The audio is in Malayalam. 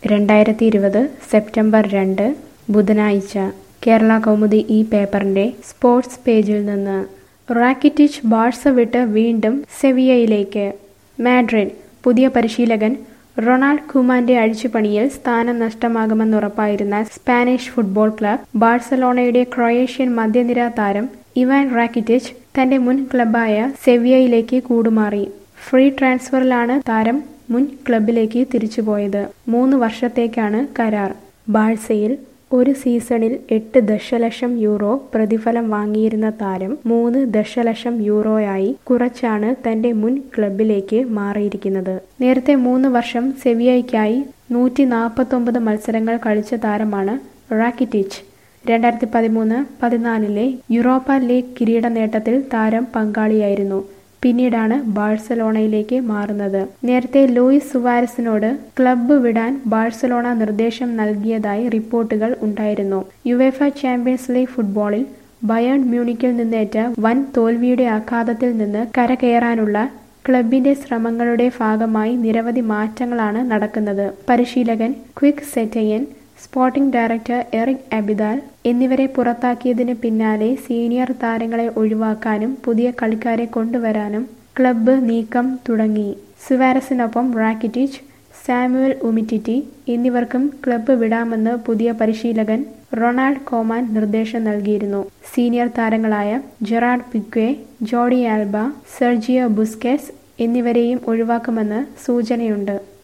രണ്ടായിരത്തി ഇരുപത് സെപ്റ്റംബർ രണ്ട് ബുധനാഴ്ച കേരള കൗമുദി ഈ പേപ്പറിന്റെ സ്പോർട്സ് പേജിൽ നിന്ന് റാക്കിറ്റിച്ച് ബാഴ്സ വിട്ട് വീണ്ടും സെവിയയിലേക്ക് മാഡ്രിഡ് പുതിയ പരിശീലകൻ റൊണാൾഡ് കുമാന്റെ അഴിച്ചുപണിയിൽ സ്ഥാനം നഷ്ടമാകുമെന്നുറപ്പായിരുന്ന സ്പാനിഷ് ഫുട്ബോൾ ക്ലബ് ബാഴ്സലോണയുടെ ക്രൊയേഷ്യൻ മധ്യനിര താരം ഇവാൻ റാക്കിറ്റിച്ച് തന്റെ മുൻ ക്ലബായ സെവിയയിലേക്ക് കൂടുമാറി ഫ്രീ ട്രാൻസ്ഫറിലാണ് താരം മുൻ ക്ലബിലേക്ക് തിരിച്ചുപോയത് മൂന്ന് വർഷത്തേക്കാണ് കരാർ ബാഴ്സയിൽ ഒരു സീസണിൽ എട്ട് ദശലക്ഷം യൂറോ പ്രതിഫലം വാങ്ങിയിരുന്ന താരം മൂന്ന് ദശലക്ഷം യൂറോയായി കുറച്ചാണ് തന്റെ മുൻ ക്ലബിലേക്ക് മാറിയിരിക്കുന്നത് നേരത്തെ മൂന്ന് വർഷം സെവിയയ്ക്കായി നൂറ്റി നാൽപ്പത്തൊമ്പത് മത്സരങ്ങൾ കളിച്ച താരമാണ് റാക്കിറ്റിച്ച് രണ്ടായിരത്തി പതിമൂന്ന് പതിനാലിലെ യൂറോപ്പ ലീഗ് കിരീട നേട്ടത്തിൽ താരം പങ്കാളിയായിരുന്നു പിന്നീടാണ് ബാഴ്സലോണയിലേക്ക് മാറുന്നത് നേരത്തെ ലൂയിസ് സുവാരസിനോട് ക്ലബ്ബ് വിടാൻ ബാഴ്സലോണ നിർദ്ദേശം നൽകിയതായി റിപ്പോർട്ടുകൾ ഉണ്ടായിരുന്നു യുവേഫ ചാമ്പ്യൻസ് ലീഗ് ഫുട്ബോളിൽ ബയേൺ മ്യൂണിക്കിൽ നിന്നേറ്റ വൻ തോൽവിയുടെ ആഘാതത്തിൽ നിന്ന് കരകയറാനുള്ള ക്ലബിന്റെ ശ്രമങ്ങളുടെ ഭാഗമായി നിരവധി മാറ്റങ്ങളാണ് നടക്കുന്നത് പരിശീലകൻ Quique Setien sporting director Eric Abidal എന്നിവരെ പുറത്താക്കിയതിന് പിന്നാലെ സീനിയർ താരങ്ങളെ ഒഴിവാക്കാനും പുതിയ കളിക്കാരെ കൊണ്ടുവരാനും ക്ലബ്ബ് നീക്കം തുടങ്ങി സുവാരസിനൊപ്പം റാക്കിറ്റിച്ച് സാമുവൽ ഉമിറ്റിറ്റി എന്നിവർക്കും ക്ലബ്ബ് വിടാമെന്ന് പുതിയ പരിശീലകൻ റൊണാൾഡ് കോമാൻ നിർദ്ദേശം നൽകിയിരുന്നു സീനിയർ താരങ്ങളായ Gerard Pique Jordi Alba Sergio Busquets എന്നിവരെയും ഒഴിവാക്കുമെന്ന് സൂചനയുണ്ട്